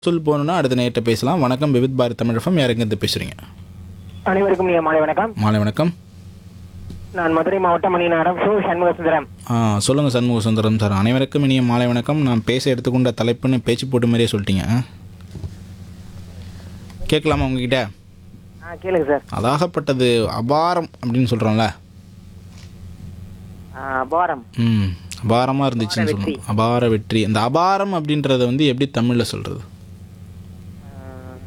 சொல் போகணுன்னா அடுத்த நேரத்தை பேசலாம் வணக்கம் விவித் பாரத் தமிழகம் யாருங்கிறது பேசுகிறீங்க அனைவருக்கும் இனிய மாலை வணக்கம் மாலை வணக்கம் நான் மதுரை மாவட்டம் மணிநகரம் சு சண்முக சுந்தரம் ஆ சொல்லுங்கள் சண்முக சுந்தரம் சார் அனைவருக்கும் இனிய மாலை வணக்கம் நான் பேச எடுத்துக்கொண்ட தலைப்புன்னு பேச்சு போட்டு மாதிரியே சொல்லிட்டீங்க ஆ? கேட்கலாமா உங்ககிட்ட ஆ கேளுங்க சார் அதாகப்பட்டது அபாரம் அப்படின்னு சொல்கிறோம்ல ஆ, அபாரம் ம் அபாரமாக இருந்துச்சுன்னு சொல்லணும் அபார வெற்றி இந்த அபாரம் அப்படின்றத வந்து எப்படி தமிழில் சொல்கிறது ஆ,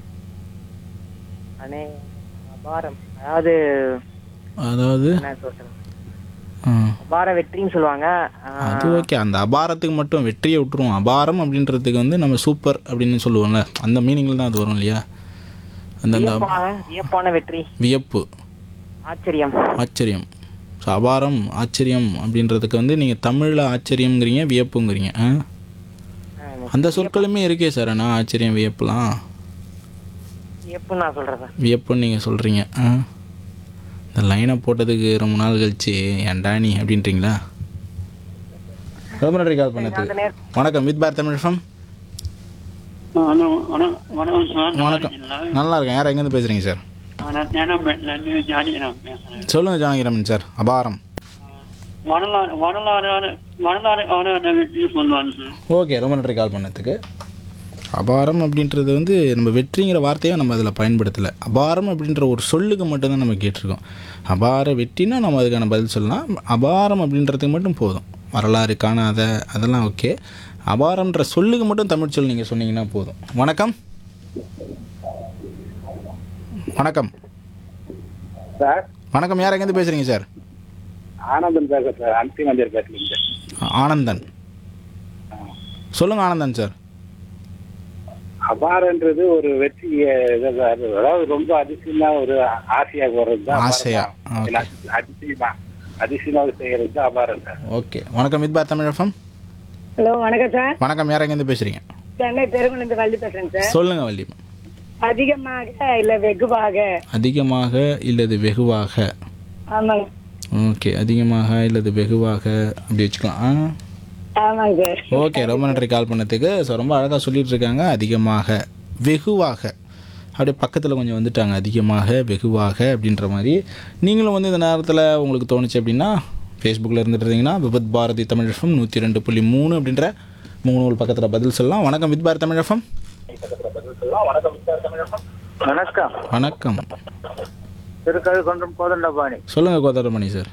அனே அபாரம் அதாவது அதாவது என்ன சொல்றது ஆ, அபார வெற்றின்னு சொல்லுவாங்க ஆ, அது ஓகே அந்த அபாரத்துக்கு மட்டும் வெற்றியை விட்டுருவோம் அபாரம் அப்படின்றதுக்கு வந்து நம்ம சூப்பர் அப்படின்னு சொல்லுவோம்ல அந்த மீனிங்கில் தான் அது வரும் இல்லையா அந்த அந்த வியப்பான வியப்பான வெற்றி வியப்பு ஆச்சரியம் ஆச்சரியம் ஸோ அபாரம் ஆச்சரியம் அப்படின்றதுக்கு வந்து நீங்கள் தமிழில் ஆச்சரியம்ங்கிறீங்க வியப்புங்கிறீங்க ஆ ஆ, அந்த சொற்களுமே இருக்கே சார் அண்ணா ஆச்சரியம் வியப்புலாம் வியப்புன்னு நான் சொல்றேன் சார் வியப்புன்னு நீங்கள் சொல்கிறீங்க ஆ இந்த லைனை போட்டதுக்கு ரொம்ப நாள் கழிச்சு ஏன்டா நீ அப்படின்றீங்களா ரொம்ப நன்றி கால் அந்த பண்ணதுக்கு நேர் வணக்கம் வித் பார் தமிழ் FM. வணக்கம் வணக்கம் வணக்கம் சார் வணக்கம் நல்லா இருக்கேன் யார் எங்கேருந்து பேசுகிறீங்க சார் நான் ஞானம்பேட்டிலேருந்து ஜானிராம் பேசுகிறேன் சொல்லுங்கள் ஜானகிராமன் சார் அபாரம் வரலாறு வரலாறு வரலாறு ஆன வெற்றி சொல்லுவாங்க சார் ஓகே ரொம்ப நன்றி கால் பண்ணதுக்கு அபாரம் அப்படின்றது வந்து நம்ம வெற்றிங்கிற வார்த்தையை நம்ம அதில் பயன்படுத்தலை அபாரம் அப்படின்ற ஒரு சொல்லுக்கு மட்டும்தான் நம்ம கேட்டிருக்கோம் அபார வெற்றினா நம்ம அதுக்கான பதில் சொல்லலாம் அபாரம் அப்படின்றதுக்கு மட்டும் போதும் வரலாறு காணாத அதெல்லாம் ஓகே அபாரம்ன்ற சொல்லுக்கு மட்டும் தமிழ் சொல் நீங்கள் சொன்னீங்கன்னா போதும் வணக்கம் வணக்கம் சார் வணக்கம் யார் எங்கேருந்து பேசுகிறீங்க சார் ஆனந்தன் பேசுறேன் சார் அன்சி மஞ்சள் பேசுறீங்க ஆனந்தன் சொல்லுங்கள் ஆனந்தன் சார் அபாரன்றது ஒரு வெற்றி இது சார். அதாவது ரொம்ப அதிசயமா ஒரு ஆசையா போறது தான் ஆசையா, அபாரம். இல்ல, அதிசயமா அதிசயமாக செய்யறது தான் அபாரம் சார் ஓகே வணக்கம் வித் பார் தமிழ் FM. ஹலோ வணக்கம் சார் வணக்கம் யார் எங்கேருந்து பேசுகிறீங்க சென்னை பெருங்குளந்து வள்ளி பேசுறேன் சார் சொல்லுங்கள் வள்ளி அதிகமாக இல்ல வெகுவாக அதிகமாக இல்லது வெகுவாக ஆமாங்க ஓகே அதிகமாக இல்லது வெகுவாக அப்படி வச்சுக்கலாம் ஆ ஆமாங்க சார் ஓகே ரொம்ப நன்றி கால் பண்ணதுக்கு ஸோ ரொம்ப அழகாக சொல்லிட்டு இருக்காங்க அதிகமாக வெகுவாக அப்படியே பக்கத்தில் கொஞ்சம் வந்துட்டாங்க அதிகமாக வெகுவாக அப்படின்ற மாதிரி நீங்களும் வந்து இந்த நேரத்தில் உங்களுக்கு தோணுச்சு அப்படின்னா ஃபேஸ்புக்கில் இருந்துட்டு இருந்தீங்கன்னா விபத் பாரதி தமிழ் எஃப்எம் நூற்றி ரெண்டு புள்ளி மூணு அப்படின்ற மூணு பக்கத்தில் பதில் சொல்லலாம் வணக்கம் வித் பாரதி தமிழ் எஃப்எம் வணக்கம் வணக்கம் திருக்கழுக்குன்றம் கோதண்டபாணி சொல்லுங்கள் கோதாரமணி சார்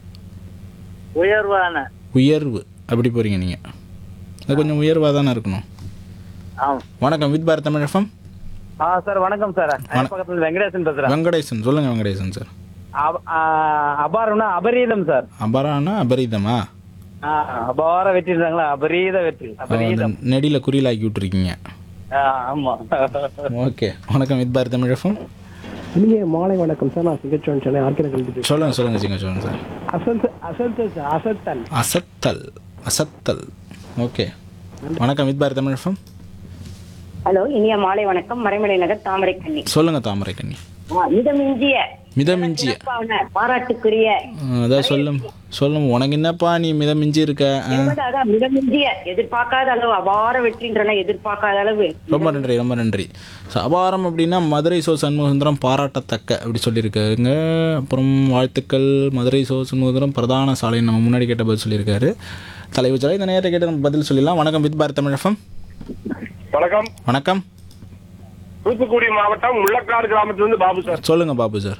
உயர்வான உயர்வு அப்படி போகிறீங்க நீங்கள் அது கொஞ்சம் உயர்வாக தானே இருக்கணும் ஆமாம் வணக்கம் வித் பாரத் தமிழ் எஃப்எம் ஆ சார் வணக்கம் சார் பக்கத்துல வெங்கடேசன் பேசுறேன் வெங்கடேசன் சொல்லுங்கள் வெங்கடேசன் சார் அப- ஆ, அபாரம்னா அபரீதம் சார் அபரானா அபரீதமா ஆ, அபார வெற்றி இருந்தாங்களா அபரீத வெற்றி அபரீதம் நெடியில் குறியிலாக்கி விட்டுருக்கீங்க ஆ, ஆமா ஓகே வணக்கம் வித் பாரத் தமிழ் எஃப்எம் இனிய மாலை வணக்கம் சார் நான் சிங்கச்சோன் சென்னை ஆர்கிற கல்வி சொல்லுங்கள் சொல்லுங்கள் சிங்க சொல்லுங்கள் சார் அசல் அசல் சார் அசத்தல் அசத்தல் அசத்தல் ஓகே வணக்கம் with Bharat Tamil FM hello இனிய மாலை வணக்கம் மறைமலை நகர் தாமரை கண்ணி சொல்லுங்கள் தாமரை கண்ணி மிதமிஞ்சிய மிதமிஞ்சிய பாராட்டுக்குரிய ஆ, அதான் சொல்லும் சொல்லும் உனக்கு என்னப்பா நீ மிதமிஞ்சி இருக்க ஆ, அதான் மிதமிஞ்சிய எதிர்பார்க்காத அளவு அபார வெற்றின்றன எதிர்பார்க்காத அளவு ரொம்ப நன்றி ரொம்ப நன்றி ஸோ அபாரம் அப்படின்னா மதுரை சோ சண்முகசுந்தரம் பாராட்டத்தக்க அப்படி சொல்லியிருக்காருங்க அப்புறம் வாழ்த்துக்கள் மதுரை சோ சண்முகசுந்தரம் பிரதான சாலை நம்ம முன்னாடி கேட்ட பதில் சொல்லியிருக்காரு தலைவர் சாலை இந்த நேரத்தை கேட்டு நம்ம பதில் சொல்லிடலாம் வணக்கம் வித் பாரத் தமிழகம் வணக்கம் வணக்கம் தூத்துக்குடி மாவட்டம் முள்ளக்காடு கிராமத்திலிருந்து பாபு சார் சொல்லுங்கள் பாபு சார்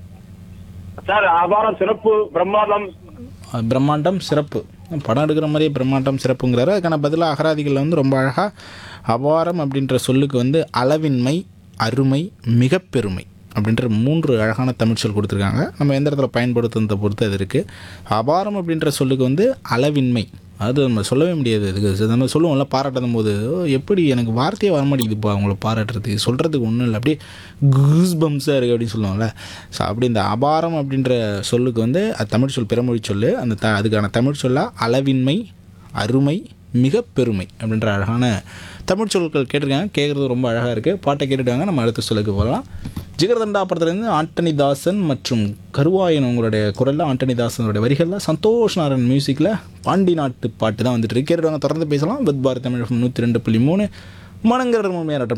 சார் அபாரம் சிறப்பு பிரம்மாண்டம் அஹ் பிரம்மாண்டம் சிறப்பு படம் எடுக்கிற மாதிரியே பிரம்மாண்டம் சிறப்புங்கிறாரு அதுக்கான பதிலாக அகராதிகளில் வந்து ரொம்ப அழகாக அபாரம் அப்படின்ற சொல்லுக்கு வந்து அளவின்மை அருமை மிகப்பெருமை அப்படின்ற மூன்று அழகான தமிழ் சொல் கொடுத்துருக்காங்க நம்ம எந்த இடத்துல பயன்படுத்துறதை பொறுத்து அது இருக்குது அபாரம் அப்படின்ற சொல்லுக்கு வந்து அளவின்மை அது நம்ம சொல்லவே முடியாது இதுக்கு நம்ம சொல்லுவோம்ல பாராட்டும் போது "ஓ, எப்படி எனக்கு வார்த்தையே வர மாட்டேங்குதுப்பா அவங்கள பாராட்டுறதுக்கு சொல்கிறதுக்கு ஒன்றும் இல்லை அப்படியே கூஸ் பம்ஸாக இருக்குது அப்படின்னு சொல்லுவாங்கள்ல ஸோ அப்படி இந்த அபாரம் அப்படின்ற சொல்லுக்கு வந்து அது தமிழ் சொல் பிறமொழி சொல்லு அந்த த அதுக்கான தமிழ் சொல்லா அளவின்மை அருமை மிக பெருமை அப்படின்ற அழகான தமிழ் சொற்கள் கேட்டிருக்காங்க கேட்குறது ரொம்ப அழகாக இருக்குது பாட்டை கேட்டுட்டாங்க நம்ம அடுத்த சொல்லுக்கு போகலாம் ஜிகர்தண்டா படத்துலேருந்து ஆண்டனி தாசன் மற்றும் கருவாயன் உங்களுடைய குரலில் ஆண்டனி தாசனுடைய வரிகளில் சந்தோஷ் நாராயண் மியூசிக்கில் பாண்டி நாட்டு பாட்டு தான் வந்துட்டு இருக்கு கேட்டுவாங்க தொடர்ந்து பேசலாம் வித் பாரத் தமிழ் நூற்றி ரெண்டு புள்ளி மூணு மனங்கர முழுமையாக